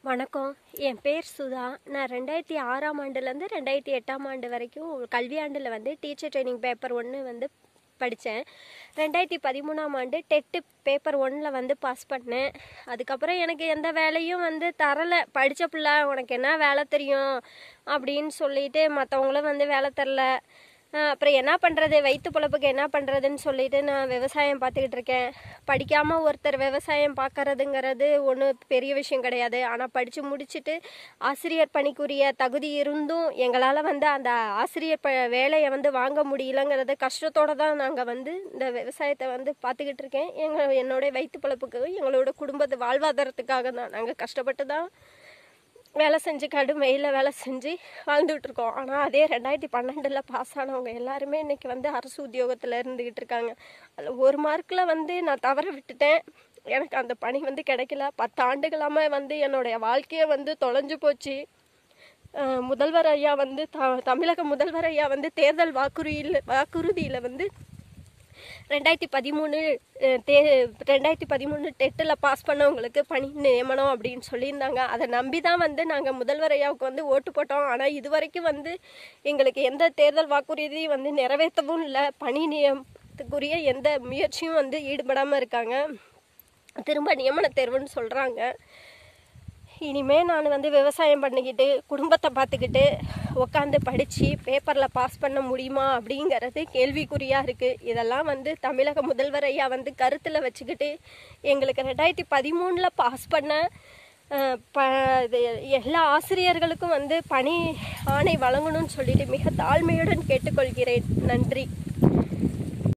வணக்கம் என் பேர் சுதா நான் ரெண்டாயிரத்தி ஆறாம் ஆண்டுலேருந்து ரெண்டாயிரத்தி எட்டாம் ஆண்டு வரைக்கும் கல்வியாண்டில் வந்து டீச்சர் ட்ரைனிங் பேப்பர் ஒன்று வந்து படித்தேன் ரெண்டாயிரத்தி பதிமூணாம் ஆண்டு டெட்டு பேப்பர் ஒன்னில் வந்து பாஸ் பண்ணேன் அதுக்கப்புறம் எனக்கு எந்த வேலையும் வந்து தரலை படித்த பிள்ளை உனக்கு என்ன வேலை தெரியும் அப்படின்னு சொல்லிட்டு மற்றவங்களும் வந்து வேலை தரல ஆஹ் அப்புறம் என்ன பண்ணுறது வயிற்று பொழப்புக்கு என்ன பண்ணுறதுன்னு சொல்லிட்டு நான் விவசாயம் பார்த்துக்கிட்டு இருக்கேன் படிக்காமல் ஒருத்தர் விவசாயம் பார்க்கறதுங்கிறது ஒன்றும் பெரிய விஷயம் கிடையாது ஆனால் படித்து முடிச்சுட்டு ஆசிரியர் பணிக்குரிய தகுதி இருந்தும் எங்களால் வந்து அந்த ஆசிரியர் ப வேலையை வந்து வாங்க முடியலங்கிறது கஷ்டத்தோடு தான் நாங்கள் வந்து இந்த விவசாயத்தை வந்து பார்த்துக்கிட்டு இருக்கேன் எங்கள் என்னோட வயிற்று பொழப்புக்கு எங்களோட குடும்பத்து வாழ்வாதாரத்துக்காக தான் நாங்கள் கஷ்டப்பட்டு தான் வேலை செஞ்சு கடும் வெயிலில் வேலை செஞ்சு வாழ்ந்துட்டு இருக்கோம் ஆனால் அதே ரெண்டாயிரத்தி பன்னெண்டில் பாஸ் ஆனவங்க எல்லாருமே இன்னைக்கு வந்து அரசு உத்தியோகத்தில் இருந்துக்கிட்டு இருக்காங்க அதில் ஒரு மார்க்கில் வந்து நான் தவற விட்டுட்டேன் எனக்கு அந்த பணி வந்து கிடைக்கல பத்து ஆண்டுகளாம வந்து என்னுடைய வாழ்க்கையை வந்து தொலைஞ்சு போச்சு அஹ் முதல்வர் ஐயா வந்து த தமிழக முதல்வர் ஐயா வந்து தேர்தல் வாக்குறுதியில் வாக்குறுதியில் வந்து ரெண்டாயிரத்தி பதிமூணு அஹ், தே ரெண்டாயிரத்தி பதிமூணு டெட்டில் பாஸ் பண்ணவங்களுக்கு பணி நியமனம் அப்படின்னு சொல்லியிருந்தாங்க அதை நம்பி தான் வந்து நாங்கள் முதல்வர் ஐயாவுக்கு வந்து ஓட்டு போட்டோம் ஆனால் இது வரைக்கும் வந்து எங்களுக்கு எந்த தேர்தல் வாக்குறுதியும் வந்து நிறைவேற்றவும் இல்லை பணி நியமனத்துக்குரிய எந்த முயற்சியும் வந்து ஈடுபடாமல் இருக்காங்க திரும்ப நியமன தேர்வுன்னு சொல்கிறாங்க இனிமே நான் வந்து விவசாயம் பண்ணிக்கிட்டு குடும்பத்தை பார்த்துக்கிட்டு உட்காந்து படித்து பேப்பரில் பாஸ் பண்ண முடியுமா அப்படிங்கிறது கேள்விக்குறியாக இருக்குது இதெல்லாம் வந்து தமிழக முதல்வர் ஐயா வந்து கருத்தில் வச்சுக்கிட்டு எங்களுக்கு ரெண்டாயிரத்தி பதிமூணில் பாஸ் பண்ண அஹ், ப இது எல்லா ஆசிரியர்களுக்கும் வந்து பணி ஆணை வழங்கணும்னு சொல்லிட்டு மிக தாழ்மையுடன் கேட்டுக்கொள்கிறேன் நன்றி